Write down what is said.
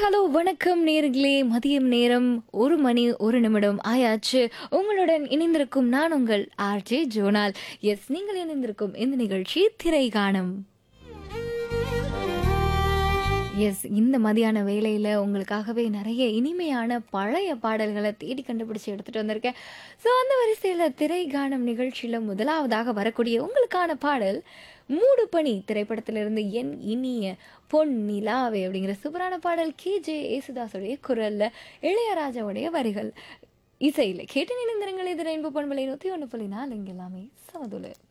hello வணக்கம் நேர்களே மதியம் நேரம் ஒரு மணி ஒரு நிமிடம் ஆயாச்சு உங்களுடன் இணைந்திருக்கும் நான் உங்கள் ஆர்ஜே ஜோனால் எஸ் நீங்கள் இணைந்திருக்கும் இந்த நிகழ்ச்சி திரை காணும் எஸ் இந்த மதியான வேலையில் உங்களுக்காகவே நிறைய இனிமையான பழைய பாடல்களை தேடி கண்டுபிடிச்சு எடுத்துகிட்டு வந்திருக்கேன் ஸோ அந்த வரிசையில் திரை காணும் நிகழ்ச்சியில் முதலாவதாக வரக்கூடிய உங்களுக்கான பாடல் மூடு பனி திரைப்படத்திலிருந்து என் இனிய பொன் நிலாவே அப்படிங்கிற சூப்பரான பாடல் கே ஜே ஏசுதாஸுடைய குரலில் இளையராஜாவுடைய வரிகள் இசையில் கேட்டு நினைந்திருங்கள் இது ரெயின்போ பண்பலை நூற்றி ஒன்று புள்ளி நாலு இங்கே எல்லாமே சமதுல